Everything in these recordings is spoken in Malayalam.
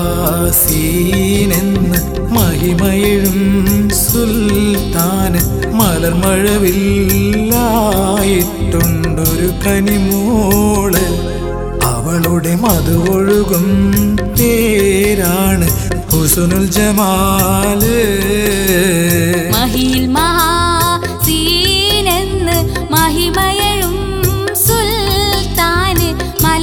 മഹാസീനെന്ന് മഹിമയിഴും സുൽത്താന് മലർമഴവില്ലായിട്ടുണ്ടൊരു കനിമോള് അവളുടെ മധുവൊഴുകും പേരാണ് ഹുസുനുൽ ജമാല് മഹിയിൽ മഹാസീനെന്ന് മഹിമയഴും സുൽത്താന്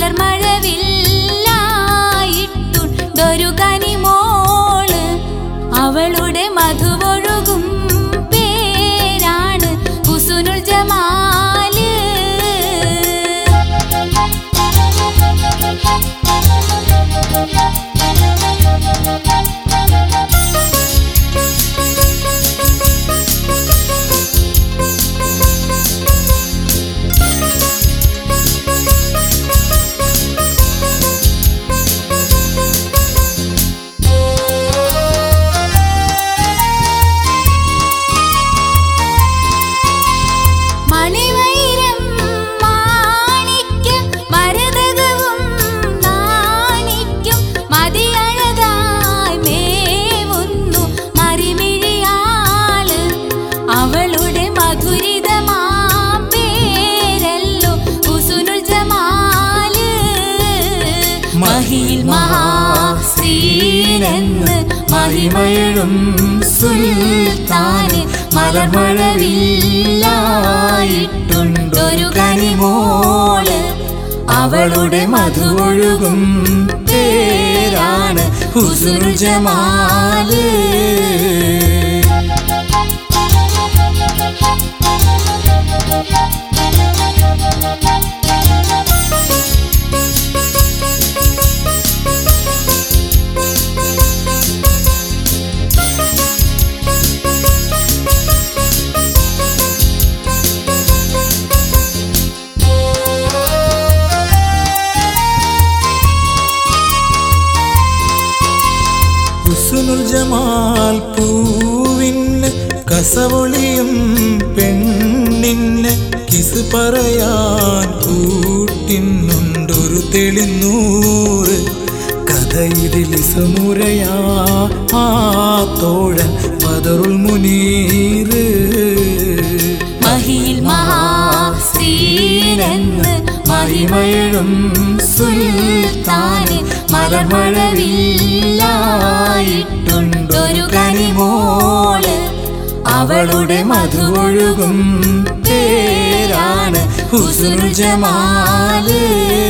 മലർമഴവില്ലായിട്ടുണ്ടൊരു കനിമോള് അവളുടെ മധുവൊഴുകും പേരാണ് ഹുസുനുൽ ജമാല് മണിവൈരം മാണിക്യം മരതകവും നാണിക്യം മതിയഴകായി മേവുന്നു മറിമിഴിയാള് അവളുടെ മധുരിതമാം പേരല്ലോ ഹുസുനുൽ ജമാല് മഹിയിൽ മഹാശ്രീനെന്ന് മഹിമയിഴും സുൽത്താന് മലർമഴവില്ലായിട്ടുണ്ടൊരു കനിമോള് അവളുടെ മധുവൊഴുകും പേരാണ് ഹുസുനുൽ ജമാല് ഹുസുനുൽ ജമാൽ പൂവിന് കസവൊളിയും പെണ്ണിന് കിസ് പറയാൻ കൂട്ടിനുണ്ടൊരു തെളിനൂറ് കഥ ഇതിലിസുമുറയാ ആ തോഴൻ ബദറുൽ മുനീറ് മഹിയിൽ മഹാശ്രീനെന്ന് മഹിമയിഴും സുൽത്താന് മലർമഴവില്ലായിട്ടുണ്ടൊരു കനിമോള് അവളുടെ മധുവൊഴുകും പേരാണ് ഹുസുനുൽ ജമാല്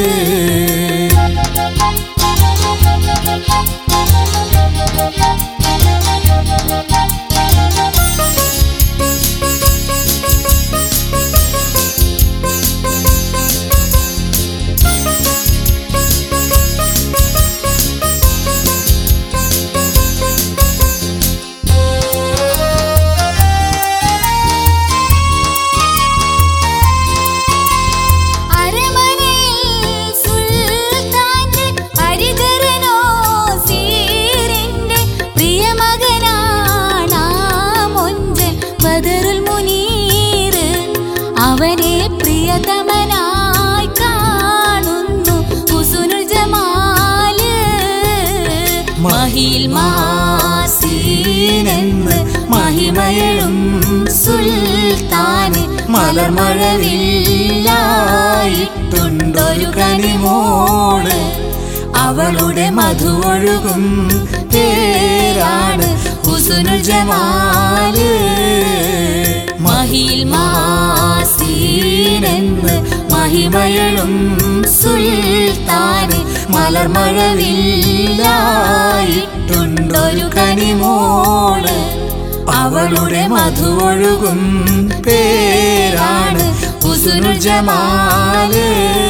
അരമനയിൽ സുൽത്താന്റെ ഹരിധരനോ സീറിന്റെ പ്രിയമകനാണ് മൊഞ്ചൻ ബദറുൽ മുനീർ അവനെ പ്രിയതമനായി കാണുന്നു ഹുസുനുൽ ജമാല് മഹിയിൽ മഹാസീനെന്ന് മഹിമയഴും സുൽത്താന് മലർമഴവില്ലായിട്ടുണ്ടൊരു കനിമോള് അവളുടെ മധുവൊഴുകും പേരാണ് ഹുസുനുൽ ജമാല് മഹിയിൽ മഹാസീനെന്ന് മഹിമയഴും സുൽത്താന് മലർമഴവില്ലായിട്ടുണ്ടൊരു കനിമോള് അവളുടെ മധുവൊഴുകും പേരാണ് ഹുസുനുൽ ജമാല്